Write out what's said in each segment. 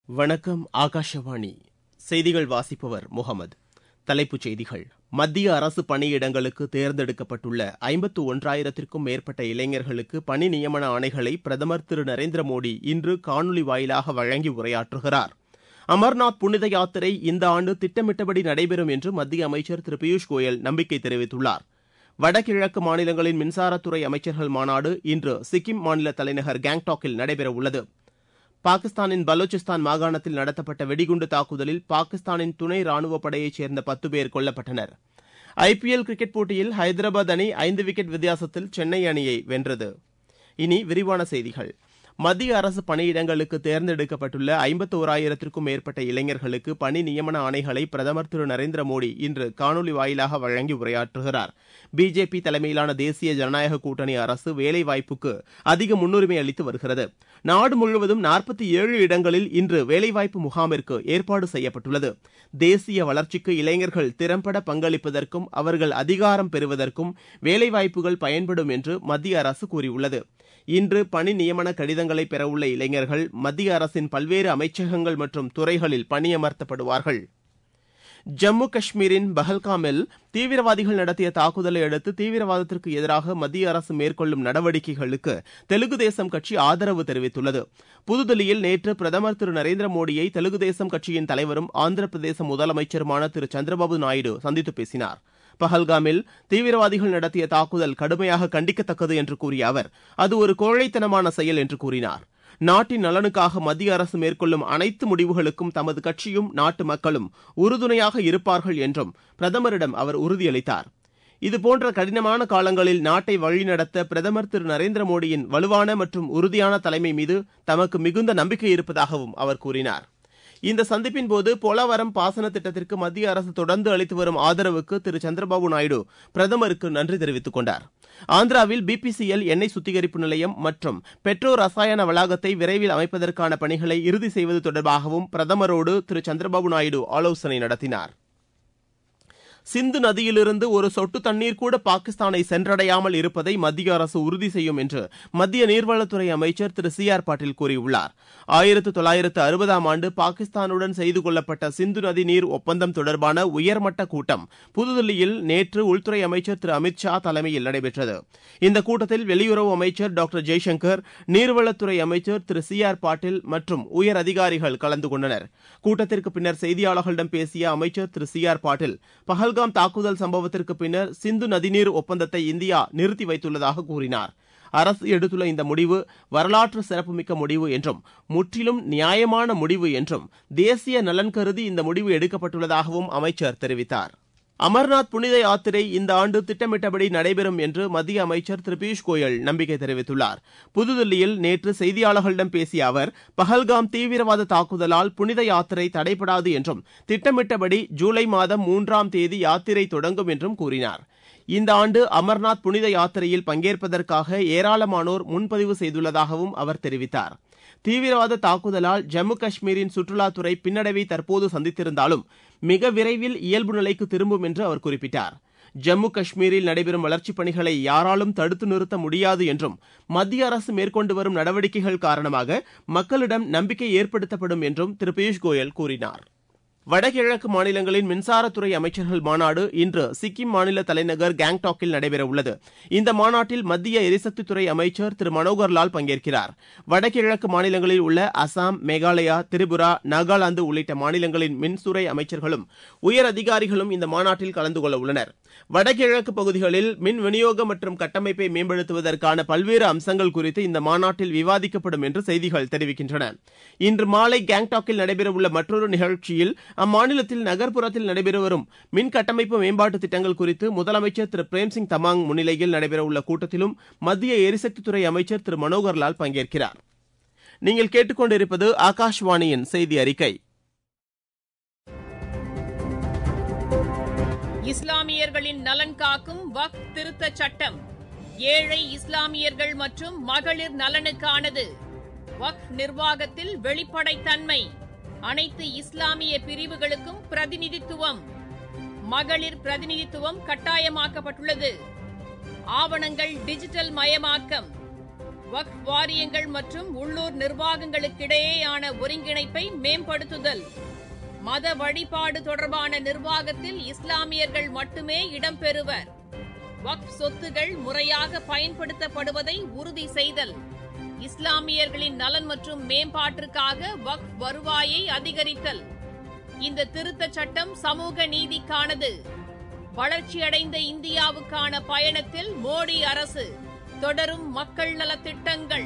வணக்கம் ஆகாஷவாணி செய்திகள் வாசிப்பவர் முகமது தலைப்புச் செய்திகள் மத்திய அரசு பணியிடங்களுக்கு தேர்ந்தெடுக்கப்பட்டுள்ள ஐம்பத்து ஒன்றாயிரத்திற்கும் மேற்பட்ட இளைஞர்களுக்கு பணி நியமன ஆணைகளை பிரதமர் திரு நரேந்திர மோடி இன்று காணொலி வாயிலாக வழங்கி உரையாற்றுகிறார் அமர்நாத் புனித யாத்திரை இந்த ஆண்டு திட்டமிட்டபடி நடைபெறும் என்று மத்திய அமைச்சர் திரு பியூஷ் கோயல் நம்பிக்கை தெரிவித்துள்ளார் வடகிழக்கு மாநிலங்களின் மின்சாரத்துறை அமைச்சர்கள் மாநாடு இன்று சிக்கிம் மாநில தலைநகர் கேங்டாக்கில் நடைபெறவுள்ளது பாகிஸ்தானின் பலூச்சிஸ்தான் மாகாணத்தில் நடத்தப்பட்ட வெடிகுண்டு தாக்குதலில் பாகிஸ்தானின் துணை ராணுவப் படையைச் சேர்ந்த பத்து பேர் கொல்லப்பட்டனர் ஐபிஎல் கிரிக்கெட் போட்டியில் ஹைதராபாத் அணி ஐந்து விக்கெட் வித்தியாசத்தில் சென்னை அணியை வென்றது இனி விரிவான செய்திகள் மத்திய அரசு பணியிடங்களுக்கு தேர்ந்தெடுக்கப்பட்டுள்ள ஐம்பத்தோராயிரத்திற்கும் மேற்பட்ட இளைஞர்களுக்கு பணி நியமன ஆணைகளை பிரதமர் திரு நரேந்திர மோடி இன்று காணொலி வாயிலாக வழங்கி உரையாற்றுகிறார் பிஜேபி தலைமையிலான தேசிய ஜனநாயக கூட்டணி அரசு வேலைவாய்ப்புக்கு அதிக முன்னுரிமை அளித்து வருகிறது நாடு முழுவதும் நாற்பத்தி ஏழு இடங்களில் இன்று வேலைவாய்ப்பு முகாமிற்கு ஏற்பாடு செய்யப்பட்டுள்ளது தேசிய வளர்ச்சிக்கு இளைஞர்கள் திறம்பட பங்களிப்பதற்கும் அவர்கள் அதிகாரம் பெறுவதற்கும் வேலைவாய்ப்புகள் பயன்படும் என்று மத்திய அரசு கூறியுள்ளது இன்று பணி நியமன கடிதங்களை பெறவுள்ள இளைஞர்கள் மத்திய அரசின் பல்வேறு அமைச்சகங்கள் மற்றும் துறைகளில் பணியமர்த்தப்படுவார்கள் ஜம்மு காஷ்மீரின் பஹல்காமில் தீவிரவாதிகள் நடத்திய தாக்குதலை அடுத்து தீவிரவாதத்திற்கு எதிராக மத்திய அரசு மேற்கொள்ளும் நடவடிக்கைகளுக்கு தெலுங்கு தேசம் கட்சி ஆதரவு தெரிவித்துள்ளது புதுதில்லியில் நேற்று பிரதமர் திரு நரேந்திர மோடியை தெலுங்கு தேசம் கட்சியின் தலைவரும் ஆந்திர பிரதேச முதலமைச்சருமான திரு சந்திரபாபு நாயுடு சந்தித்து பேசினார் பஹல்காமில் தீவிரவாதிகள் நடத்திய தாக்குதல் கடுமையாக கண்டிக்கத்தக்கது என்று கூறிய அவர் அது ஒரு கோழைத்தனமான செயல் என்று கூறினார் நாட்டின் நலனுக்காக மத்திய அரசு மேற்கொள்ளும் அனைத்து முடிவுகளுக்கும் தமது கட்சியும் நாட்டு மக்களும் உறுதுணையாக இருப்பார்கள் என்றும் பிரதமரிடம் அவர் உறுதியளித்தார் இதுபோன்ற கடினமான காலங்களில் நாட்டை வழிநடத்த பிரதமர் திரு நரேந்திர மோடியின் வலுவான மற்றும் உறுதியான தலைமை மீது தமக்கு மிகுந்த நம்பிக்கை இருப்பதாகவும் அவர் கூறினார் இந்த சந்திப்பின் போது போலவரம் பாசன திட்டத்திற்கு மத்திய அரசு தொடர்ந்து அளித்து வரும் ஆதரவுக்கு திரு சந்திரபாபு நாயுடு பிரதமருக்கு நன்றி தெரிவித்துக் கொண்டார் ஆந்திராவில் பிபிசிஎல் எண்ணெய் சுத்திகரிப்பு நிலையம் மற்றும் பெட்ரோ ரசாயன வளாகத்தை விரைவில் அமைப்பதற்கான பணிகளை இறுதி செய்வது தொடர்பாகவும் பிரதமரோடு திரு சந்திரபாபு நாயுடு ஆலோசனை நடத்தினார் சிந்து நதியிலிருந்து ஒரு சொட்டு தண்ணீர் கூட பாகிஸ்தானை சென்றடையாமல் இருப்பதை மத்திய அரசு உறுதி செய்யும் என்று மத்திய நீர்வளத்துறை அமைச்சர் திரு சி ஆர் பாட்டீல் கூறியுள்ளார் ஆயிரத்து தொள்ளாயிரத்து அறுபதாம் ஆண்டு பாகிஸ்தானுடன் செய்து கொள்ளப்பட்ட சிந்து நதி நீர் ஒப்பந்தம் தொடர்பான உயர்மட்ட கூட்டம் புதுதில்லியில் நேற்று உள்துறை அமைச்சர் திரு அமித் ஷா தலைமையில் நடைபெற்றது இந்த கூட்டத்தில் வெளியுறவு அமைச்சர் டாக்டர் ஜெய்சங்கர் நீர்வளத்துறை அமைச்சர் திரு சி ஆர் பாட்டீல் மற்றும் உயர் அதிகாரிகள் கலந்து கொண்டனர் கூட்டத்திற்கு பின்னர் செய்தியாளர்களிடம் பேசிய அமைச்சர் திரு சி ஆர் பாட்டீல் பகல்காம் தாக்குதல் சம்பவத்திற்கு பின்னர் சிந்து நதிநீர் ஒப்பந்தத்தை இந்தியா நிறுத்தி வைத்துள்ளதாக கூறினார் அரசு எடுத்துள்ள இந்த முடிவு வரலாற்று சிறப்புமிக்க முடிவு என்றும் முற்றிலும் நியாயமான முடிவு என்றும் தேசிய நலன் கருதி இந்த முடிவு எடுக்கப்பட்டுள்ளதாகவும் அமைச்சர் தெரிவித்தார் அமர்நாத் புனித யாத்திரை இந்த ஆண்டு திட்டமிட்டபடி நடைபெறும் என்று மத்திய அமைச்சர் திரு பியூஷ் கோயல் நம்பிக்கை தெரிவித்துள்ளார் புதுதில்லியில் நேற்று செய்தியாளர்களிடம் பேசிய அவர் பஹல்காம் தீவிரவாத தாக்குதலால் புனித யாத்திரை தடைபடாது என்றும் திட்டமிட்டபடி ஜூலை மாதம் மூன்றாம் தேதி யாத்திரை தொடங்கும் என்றும் கூறினார் இந்த ஆண்டு அமர்நாத் புனித யாத்திரையில் பங்கேற்பதற்காக ஏராளமானோர் முன்பதிவு செய்துள்ளதாகவும் அவர் தெரிவித்தார் தீவிரவாத தாக்குதலால் ஜம்மு காஷ்மீரின் சுற்றுலாத்துறை பின்னடைவை தற்போது சந்தித்திருந்தாலும் மிக விரைவில் இயல்பு நிலைக்கு திரும்பும் என்று அவர் குறிப்பிட்டார் ஜம்மு காஷ்மீரில் நடைபெறும் வளர்ச்சிப் பணிகளை யாராலும் தடுத்து நிறுத்த முடியாது என்றும் மத்திய அரசு மேற்கொண்டு வரும் நடவடிக்கைகள் காரணமாக மக்களிடம் நம்பிக்கை ஏற்படுத்தப்படும் என்றும் திரு பியூஷ் கோயல் கூறினார் வடகிழக்கு மாநிலங்களின் மின்சாரத்துறை அமைச்சர்கள் மாநாடு இன்று சிக்கிம் மாநில தலைநகர் கேங்டாக்கில் நடைபெறவுள்ளது இந்த மாநாட்டில் மத்திய எரிசக்தித்துறை அமைச்சர் திரு மனோகர் லால் பங்கேற்கிறார் வடகிழக்கு மாநிலங்களில் உள்ள அசாம் மேகாலயா திரிபுரா நாகாலாந்து உள்ளிட்ட மாநிலங்களின் மின்துறை அமைச்சர்களும் உயர் அதிகாரிகளும் இந்த மாநாட்டில் கலந்து கொள்ள உள்ளனர் வடகிழக்கு பகுதிகளில் மின் விநியோகம் மற்றும் கட்டமைப்பை மேம்படுத்துவதற்கான பல்வேறு அம்சங்கள் குறித்து இந்த மாநாட்டில் விவாதிக்கப்படும் என்று செய்திகள் தெரிவிக்கின்றன இன்று மாலை கேங்டாக்கில் நடைபெறவுள்ள மற்றொரு நிகழ்ச்சியில் அம்மாநிலத்தில் நகர்ப்புறத்தில் நடைபெறு வரும் மின் கட்டமைப்பு மேம்பாட்டு திட்டங்கள் குறித்து முதலமைச்சர் திரு பிரேம்சிங் தமாங் முன்னிலையில் நடைபெறவுள்ள கூட்டத்திலும் மத்திய எரிசக்தித்துறை அமைச்சர் திரு மனோகர் லால் பங்கேற்கிறார் நீங்கள் கேட்டுக்கொண்டிருப்பது ஆகாஷ்வாணியின் செய்தி அறிக்கை இஸ்லாமியர்களின் நலன் காக்கும் வக் திருத்த சட்டம் ஏழை இஸ்லாமியர்கள் மற்றும் மகளிர் நலனுக்கானது வக் நிர்வாகத்தில் வெளிப்படைத்தன்மை அனைத்து இஸ்லாமிய பிரிவுகளுக்கும் பிரதிநிதித்துவம் மகளிர் பிரதிநிதித்துவம் கட்டாயமாக்கப்பட்டுள்ளது ஆவணங்கள் டிஜிட்டல் மயமாக்கம் வக்ஃப் வாரியங்கள் மற்றும் உள்ளூர் நிர்வாகங்களுக்கிடையேயான ஒருங்கிணைப்பை மேம்படுத்துதல் மத வழிபாடு தொடர்பான நிர்வாகத்தில் இஸ்லாமியர்கள் மட்டுமே இடம்பெறுவர் வக்ஃப் சொத்துகள் முறையாக பயன்படுத்தப்படுவதை உறுதி செய்தல் இஸ்லாமியர்களின் நலன் மற்றும் மேம்பாட்டிற்காக வக்ஃப் வருவாயை அதிகரித்தல் இந்த திருத்தச் சட்டம் சமூக நீதிக்கானது வளர்ச்சியடைந்த இந்தியாவுக்கான பயணத்தில் மோடி அரசு தொடரும் மக்கள் நலத்திட்டங்கள்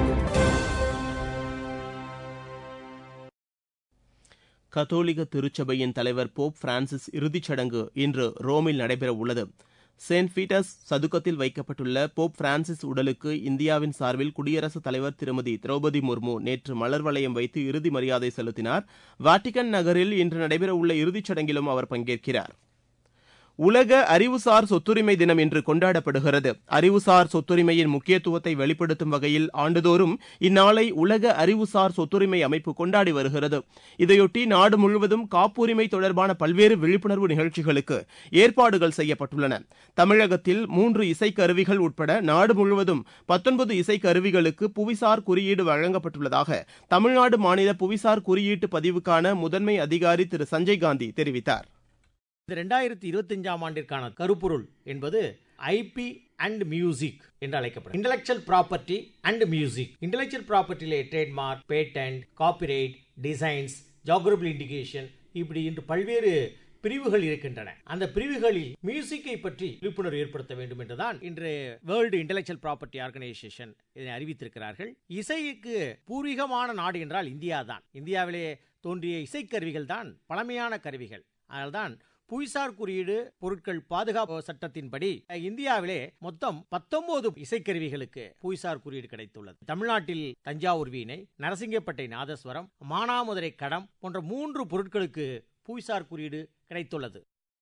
கத்தோலிக்க திருச்சபையின் தலைவர் போப் பிரான்சிஸ் இறுதிச் சடங்கு இன்று ரோமில் நடைபெற உள்ளது செயின்ட் பீட்டர்ஸ் சதுக்கத்தில் வைக்கப்பட்டுள்ள போப் பிரான்சிஸ் உடலுக்கு இந்தியாவின் சார்பில் குடியரசுத் தலைவர் திருமதி திரௌபதி முர்மு நேற்று மலர் வளையம் வைத்து இறுதி மரியாதை செலுத்தினார் வாட்டிகன் நகரில் இன்று நடைபெறவுள்ள இறுதிச் சடங்கிலும் அவர் பங்கேற்கிறார் உலக அறிவுசார் சொத்துரிமை தினம் இன்று கொண்டாடப்படுகிறது அறிவுசார் சொத்துரிமையின் முக்கியத்துவத்தை வெளிப்படுத்தும் வகையில் ஆண்டுதோறும் இந்நாளை உலக அறிவுசார் சொத்துரிமை அமைப்பு கொண்டாடி வருகிறது இதையொட்டி நாடு முழுவதும் காப்புரிமை தொடர்பான பல்வேறு விழிப்புணர்வு நிகழ்ச்சிகளுக்கு ஏற்பாடுகள் செய்யப்பட்டுள்ளன தமிழகத்தில் மூன்று இசைக்கருவிகள் உட்பட நாடு முழுவதும் பத்தொன்பது இசைக்கருவிகளுக்கு புவிசார் குறியீடு வழங்கப்பட்டுள்ளதாக தமிழ்நாடு மாநில புவிசார் குறியீட்டு பதிவுக்கான முதன்மை அதிகாரி திரு சஞ்சய் காந்தி தெரிவித்தார் இந்த ரெண்டாயிரத்தி இருபத்தஞ்சாம் ஆண்டிற்கான கருப்பொருள் என்பது ஐபி அண்ட் மியூசிக் என்று அழைக்கப்படும் intellectual property and music intellectual ப்ராப்பர்ட்டியிலே trademark patent copyright designs geographical indication இப்படி இன்று பல்வேறு பிரிவுகள் இருக்கின்றன அந்த பிரிவுகளில் மியூசிக்கை பற்றி விழிப்புணர்வு ஏற்படுத்த வேண்டும் என்றுதான் இன்று வேர்ல்டு இன்டெலெக்சுவல் ப்ராப்பர்ட்டி ஆர்கனைசேஷன் இதனை அறிவித்திருக்கிறார்கள் இசைக்கு பூர்வீகமான நாடு என்றால் இந்தியா தான் இந்தியாவிலே தோன்றிய இசைக்கருவிகள் தான் பழமையான கருவிகள் அதனால்தான் புவிசார் குறியீடு பொருட்கள் பாதுகாப்பு சட்டத்தின்படி இந்தியாவிலே மொத்தம் பத்தொன்பது இசைக்கருவிகளுக்கு புவிசார் குறியீடு கிடைத்துள்ளது தமிழ்நாட்டில் தஞ்சாவூர் வீணை நரசிங்கப்பட்டை நாதஸ்வரம் மானாமதுரை கடம் போன்ற மூன்று பொருட்களுக்கு புவிசார் குறியீடு கிடைத்துள்ளது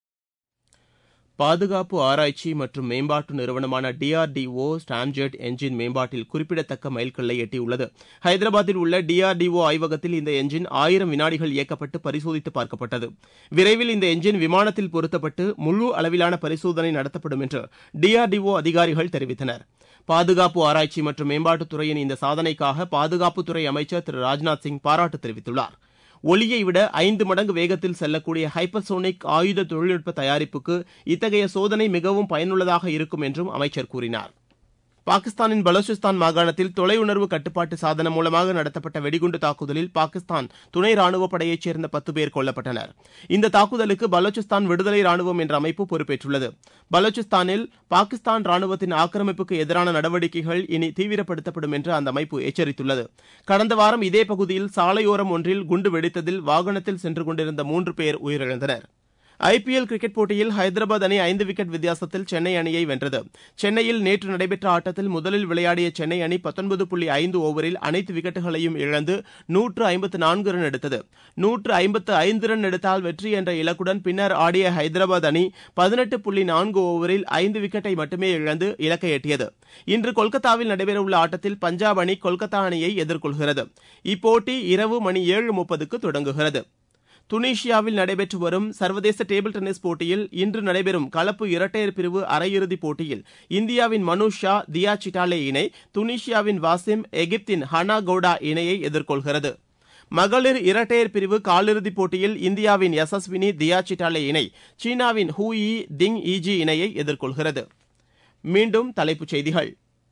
பாதுகாப்பு ஆராய்ச்சி மற்றும் மேம்பாட்டு நிறுவனமான டிஆர்டிஓ ஸ்டாம்ஜெட் என்ஜின் மேம்பாட்டில் குறிப்பிடத்தக்க மைல்கல்லை எட்டியுள்ளது ஹைதராபாத்தில் உள்ள டிஆர்டிஓ ஆய்வகத்தில் இந்த என்ஜின் ஆயிரம் வினாடிகள் இயக்கப்பட்டு பரிசோதித்து பார்க்கப்பட்டது விரைவில் இந்த என்ஜின் விமானத்தில் பொருத்தப்பட்டு முழு அளவிலான பரிசோதனை நடத்தப்படும் என்று டிஆர்டிஓ அதிகாரிகள் தெரிவித்தனர் பாதுகாப்பு ஆராய்ச்சி மற்றும் மேம்பாட்டுத்துறையின் இந்த சாதனைக்காக பாதுகாப்புத்துறை அமைச்சர் திரு ராஜ்நாத் சிங் பாராட்டு தெரிவித்துள்ளார் ஒளியை விட ஐந்து மடங்கு வேகத்தில் செல்லக்கூடிய ஹைப்பர்சோனிக் ஆயுத தொழில்நுட்ப தயாரிப்புக்கு இத்தகைய சோதனை மிகவும் பயனுள்ளதாக இருக்கும் என்றும் அமைச்சர் கூறினார் பாகிஸ்தானின் பலூச்சிஸ்தான் மாகாணத்தில் தொலையுணர்வு கட்டுப்பாட்டு சாதனம் மூலமாக நடத்தப்பட்ட வெடிகுண்டு தாக்குதலில் பாகிஸ்தான் துணை ராணுவப் படையைச் சேர்ந்த பத்து பேர் கொல்லப்பட்டனர் இந்த தாக்குதலுக்கு பலூச்சிஸ்தான் விடுதலை ராணுவம் என்ற அமைப்பு பொறுப்பேற்றுள்ளது பலூச்சிஸ்தானில் பாகிஸ்தான் ராணுவத்தின் ஆக்கிரமிப்புக்கு எதிரான நடவடிக்கைகள் இனி தீவிரப்படுத்தப்படும் என்று அந்த அமைப்பு எச்சரித்துள்ளது கடந்த வாரம் இதே பகுதியில் சாலையோரம் ஒன்றில் குண்டு வெடித்ததில் வாகனத்தில் சென்று கொண்டிருந்த மூன்று பேர் உயிரிழந்தனர் ஐபிஎல் கிரிக்கெட் போட்டியில் ஹைதராபாத் அணி ஐந்து விக்கெட் வித்தியாசத்தில் சென்னை அணியை வென்றது சென்னையில் நேற்று நடைபெற்ற ஆட்டத்தில் முதலில் விளையாடிய சென்னை அணி பத்தொன்பது புள்ளி ஐந்து ஓவரில் அனைத்து விக்கெட்டுகளையும் இழந்து நூற்று ஐம்பத்து நான்கு ரன் எடுத்தது நூற்று ஐம்பத்து ஐந்து ரன் எடுத்தால் வெற்றி என்ற இலக்குடன் பின்னர் ஆடிய ஹைதராபாத் அணி பதினெட்டு புள்ளி நான்கு ஓவரில் ஐந்து விக்கெட்டை மட்டுமே இழந்து இலக்கை எட்டியது இன்று கொல்கத்தாவில் நடைபெறவுள்ள ஆட்டத்தில் பஞ்சாப் அணி கொல்கத்தா அணியை எதிர்கொள்கிறது இப்போட்டி இரவு மணி ஏழு முப்பதுக்கு தொடங்குகிறது துனிஷியாவில் நடைபெற்று வரும் சர்வதேச டேபிள் டென்னிஸ் போட்டியில் இன்று நடைபெறும் கலப்பு இரட்டையர் பிரிவு அரையிறுதிப் போட்டியில் இந்தியாவின் மனு ஷா தியா சிட்டாலே இணை துனிஷியாவின் வாசிம் எகிப்தின் ஹனா கவுடா இணையை எதிர்கொள்கிறது மகளிர் இரட்டையர் பிரிவு காலிறுதிப் போட்டியில் இந்தியாவின் யசஸ்வினி தியா சிட்டாலே இணை சீனாவின் ஹூ யி திங் ஈஜி இணையை எதிர்கொள்கிறது மீண்டும் தலைப்புச் செய்திகள்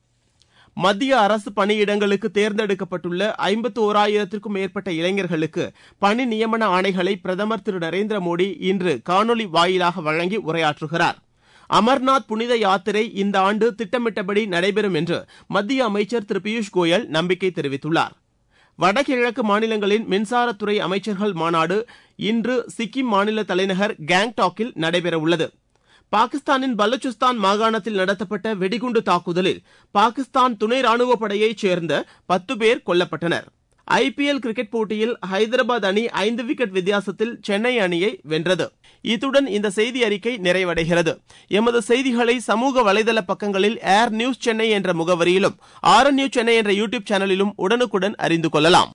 மத்திய அரசு பணியிடங்களுக்கு தேர்ந்தெடுக்கப்பட்டுள்ள ஐம்பத்து ஓராயிரத்திற்கும் மேற்பட்ட இளைஞர்களுக்கு பணி நியமன ஆணைகளை பிரதமர் திரு நரேந்திர மோடி இன்று காணொலி வாயிலாக வழங்கி உரையாற்றுகிறார் அமர்நாத் புனித யாத்திரை இந்த ஆண்டு திட்டமிட்டபடி நடைபெறும் என்று மத்திய அமைச்சர் திரு பியூஷ் கோயல் நம்பிக்கை தெரிவித்துள்ளார் வடகிழக்கு மாநிலங்களின் மின்சாரத்துறை அமைச்சர்கள் மாநாடு இன்று சிக்கிம் மாநில தலைநகர் கேங்டாக்கில் நடைபெறவுள்ளது பாகிஸ்தானின் பலூச்சிஸ்தான் மாகாணத்தில் நடத்தப்பட்ட வெடிகுண்டு தாக்குதலில் பாகிஸ்தான் துணை ராணுவப் படையைச் சேர்ந்த பத்து பேர் கொல்லப்பட்டனர் ஐபிஎல் கிரிக்கெட் போட்டியில் ஹைதராபாத் அணி ஐந்து விக்கெட் வித்தியாசத்தில் சென்னை அணியை வென்றது இத்துடன் இந்த செய்தி அறிக்கை நிறைவடைகிறது எமது செய்திகளை சமூக வலைதள பக்கங்களில் ஏர் நியூஸ் சென்னை என்ற முகவரியிலும் ஆர் நியூஸ் சென்னை என்ற யூடியூப் சேனலிலும் உடனுக்குடன் அறிந்து கொள்ளலாம்